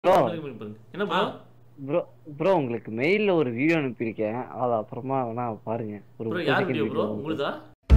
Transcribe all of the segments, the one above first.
Bro பாருங்க, பாருங்க. என்ன ப்ரோ ப்ரோ ப்ரோ உங்களுக்கு மெயில்ல ஒரு வீடியோ அனுப்பியிருக்கேன் அது அப்புறமா வேணா பாருங்க ஒரு ப்ரோ 30 யார் second வீடியோ ப்ரோ video. உங்களுதா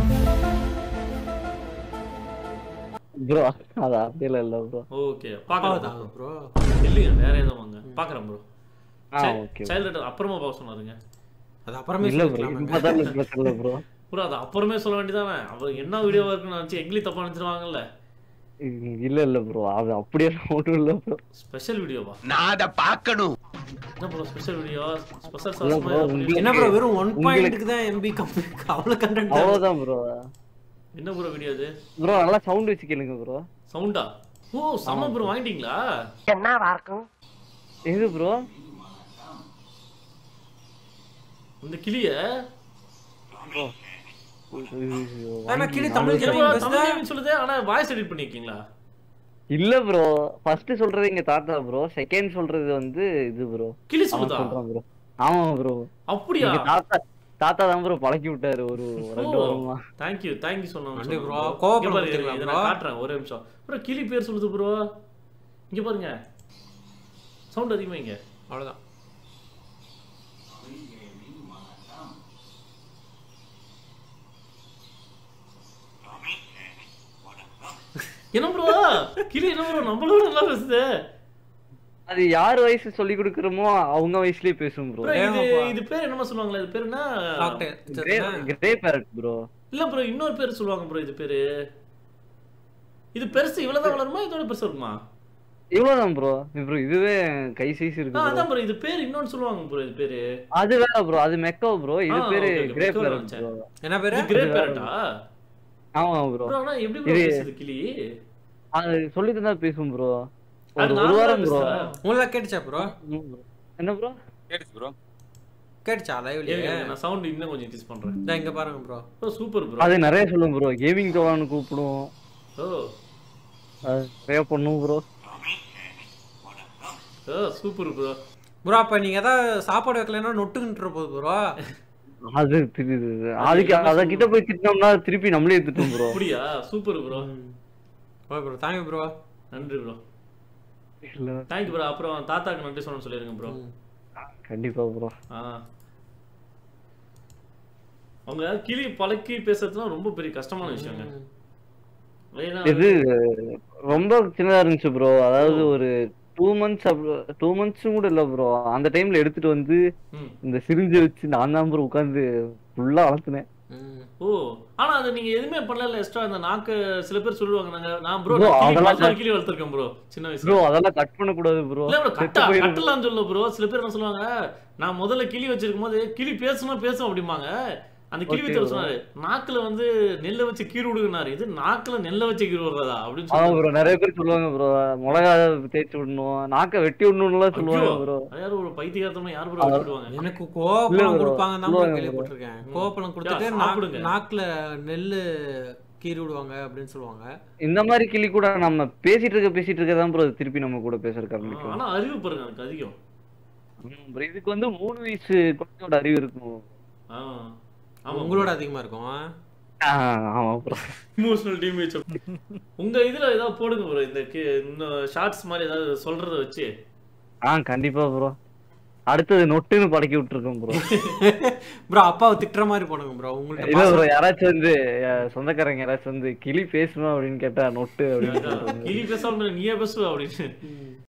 ப்ரோ அது அப்படியெல்லாம் இல்ல ப்ரோ ஓகே பாக்கலாம் அப்பாவுதான் ப்ரோ இல்லைங்க வேற ஏதோ வாங்க பாக்குறேன் ப்ரோ ஆ ஓகே சைல்ட் அப்புறமா பார்க்க சொன்னாருங்க அது அப்புறமே இல்ல ப்ரோ சொல்லிக்கலாமே. இப்பதான் பிரச்சனை இல்ல ப்ரோ ப்ரோ அது அப்புறமே சொல்ல வேண்டியதானே அவர் என்ன வீடியோ இருக்குன்னு நினைச்சு எங்களையும் தப்பா நினைச்சிருவாங்கல்ல இல்ல இல்ல ப்ரோ அது அப்படியே ஒன்றும் இல்ல ப்ரோ ஸ்பெஷல் வீடியோவா நான் அதை பார்க்கணும் என்ன ப்ரோ ஸ்பெஷல் வீடியோ ஸ்பெஷல் இல்ல bro, சாஸ் என்ன ப்ரோ வெறும் ஒன் உங்களுக்கு- பாயிண்ட்டுக்கு தான் எம்பி கம்மி அவ்வளவு கண்டென்ட் அவ்வளவுதான் ப்ரோ என்ன ப்ரோ வீடியோ அது ப்ரோ நல்லா சவுண்ட் வச்சு கேளுங்க ப்ரோ சவுண்டா ஓ செம்ம ப்ரோ வாங்கிட்டீங்களா எது ப்ரோ இந்த கிளிய ஆனா கிளி என்ன தமிழ் bro, கிளி தமிழ் பேசுதா gaming சொல்லுது ஆனா வாய்ஸ் எடிட் பண்ணிருக்கீங்களா இல்ல ப்ரோ ஃபர்ஸ்ட் சொல்றது எங்க தாத்தா ப்ரோ செகண்ட் சொல்றது வந்து இது ப்ரோ கிளி அவன் சொல்லுதா சொல்றான் ப்ரோ ஆமா ப்ரோ அப்படியா எங்க தாத்தா தாத்தா தான் ப்ரோ பழக்கி விட்டாரு ஒரு ரெண்டு வாரமா தேங்க்யூ தேங்க்யூ சொன்னோம் நன்றி bro. கோவப்பட மாட்டீங்களா இதை bro? நான் காட்டுறேன் ஒரே நிமிஷம் ப்ரோ கிளி பேர் சொல்லுது ப்ரோ இங்க பாருங்க சவுண்ட் அதிகமா இங்க அவ்வளவுதான் என்ன ப்ரோ கிளி என்ன ப்ரோ நம்மளோட நல்லா பேசுது அது யார் வயசு சொல்லி கொடுக்குறோமோ அவங்க வயசுலயே பேசும் ப்ரோ ப்ரோ இது ஏமாப்பா. இது பேர் என்னமா சொல்லுவாங்களா இது பேர் என்ன டாக்டர் கிரே பேரட் ப்ரோ இல்ல ப்ரோ இன்னொரு பேர் சொல்லுவாங்க ப்ரோ இது பேரு இது பெருசு இவ்வளவுதான் வளருமா இதோட பெருசு இருக்குமா இவ்வளவுதான் ப்ரோ ப்ரோ இதுவே கை சைஸ் ஆ, இருக்கு bro. அதான் ப்ரோ இது பேர் இன்னொன்னு சொல்லுவாங்க ப்ரோ இது பேரு அது வேற ப்ரோ அது மெக்கோ ப்ரோ இது ஆ, பேரு okay, okay, grey macaw parrot நினைச்சேன். ப்ரோ என்ன பேரு இது கிரே அது வேற பேரட்டா ஆமா ப்ரோ ப்ரோ ஆனா எப்படி ப்ரோ இது- பேசுது கிளி அது சொல்லி தந்தா பேசும் ப்ரோ அது ஒரு ஒரு normal ஆ வாரம் ப்ரோ பேசுதா? உங்களுக்கு கேட்டுச்சா ப்ரோ என்ன ப்ரோ கேட்டுச்சா லைவ்லயே இருங்க, நான் சவுண்ட் இன்னும் கொஞ்சம் இன்க்ரீஸ் பண்றேன் இந்தா இங்க பாருங்க ப்ரோ ப்ரோ சூப்பர் ப்ரோ அது நிறைய சொல்லும் ப்ரோ கேமிங் தோவான்னு கூப்பிடும் ஓ அது நிறைய பண்ணும் ப்ரோ ஓ சூப்பர் ப்ரோ ப்ரோ அப்ப நீங்க ஏதாவது சாப்பாடு வைக்கலன்னா நொட்டுக்கிட்டு போகுது ப்ரோ அது தெரியுது அதுக்கு என்ன அத கிட்ட போய் திட்டினோம்னா திருப்பி நம்மளே திட்டும் ப்ரோ அப்படியா super bro okay bro thank you bro நன்றி ப்ரோ இல்ல தேங்க்யூ ப்ரோ அப்புறம் தாத்தாக்கு நன்றி சொல்லணும்னு சொல்லிருங்க ப்ரோ கண்டிப்பா ப்ரோ ஆ அவங்க கிளி பழக்கி பேசுறதுலாம் ரொம்ப பெரிய கஷ்டமான விஷயங்க ஏன்னா இது ரொம்ப சின்னதா இருந்துச்சு ப்ரோ அதாவது ஒரு டூ மந்த்ஸ் டூ மந்த்ஸும் கூட இல்ல ப்ரோ அந்த டைம்ல எடுத்துட்டு வந்து ம். இந்த சிரிஞ்சு வச்சு நான் தான் ப்ரோ உட்காந்து ஃபுல்லா வளர்த்துனேன் ஓ ஆனா அது நீங்க எதுவுமே பண்ணல எக்ஸ்ட்ரா அந்த நாக்கு சில பேர் சொல்லுவாங்க நாங்க நான் ப்ரோ Bro, அதெல்லாம் பதினாறு கிளி வளர்த்திருக்கேன் ப்ரோ சின்ன வயசுல ப்ரோ அதெல்லாம் கட் பண்ண கூடாது ப்ரோ இல்ல ப்ரோ செத்து கட்டா போயிரும் கட்டலாம் சொல்ல ப்ரோ சில பேர் என்ன சொல்லுவாங்க நான் முதல்ல கிளி வச்சிருக்கும் போது கிளி பேசணும் பேசும் அப்படிம்பாங்க அந்த கிளி Okay, வித்தவர் bro. சொன்னாரு நாக்குல வந்து நெல்லை வச்சு கீறு விடுங்கனாரு இது நாக்குல நெல்லை வச்சு கீறு விடுறதா அப்படின்னு ஆமா சொல்லி ப்ரோ நிறைய பேர் சொல்லுவாங்க ப்ரோ மிளகா தேய்ச்சி விடணும் நாக்க வெட்டி விடணும்லாம் சொல்லுவாங்க ப்ரோ யாரும் ஒரு பைத்தியகாரத்தமா யார் ப்ரோ வச்சு விடுவாங்க எனக்கு இல்ல கோவப்பழம் bro, கொடுப்பாங்க தான் சொல்லுவாங்க bro. கேள்விப்பட்டிருக்கேன் கோவப்பழம் கொடுத்துட்டு யா, நாக்கு- சாப்பிடுங்க. நாக்குல நெல்லு கீறி விடுவாங்க அப்படின்னு சொல்லுவாங்க இந்த மாதிரி கிளி கூட நம்ம பேசிட்டு இருக்க பேசிட்டு இருக்க தான் ப்ரோ திருப்பி நம்ம கூட பேசுறதுக்கு ஆரம்பிக்கும் ஆனா அறிவு பாருங்க எனக்கு அதிகம் ஆமா bro, இதுக்கு வந்து மூணு வயசு குழந்தையோட அறிவு இருக்கும் ஆ. ஆமா உங்களோட அதிகமா இருக்கும் ஆ, ஆமா ப்ரோ இமோஷனல் டேமேஜ் உங்க இதுல ஏதாவது போடுங்க ப்ரோ இந்த கி- இந்த ஷார்ட்ஸ் மாதிரி ஏதாவது சொல்றத வச்சு ஆ கண்டிப்பா ப்ரோ அடுத்தது நொட்டுன்னு பழக்கி விட்டுருக்கோம் ப்ரோ ப்ரோ அப்பாவை திட்டுற மாதிரி போடுங்க ப்ரோ உங்கள்ட்ட இல்ல பாசம் ப்ரோ யாராச்சும் வந்து அஹ், சொந்தக்காரங்க யாராச்சும் வந்து கிளி பேசுமா அப்படின்னு கேட்டா நொட்டு அப்படின்னு சொல்றாங்க. கிளி பேசாம நீயே பேசுவ அப்படின்னு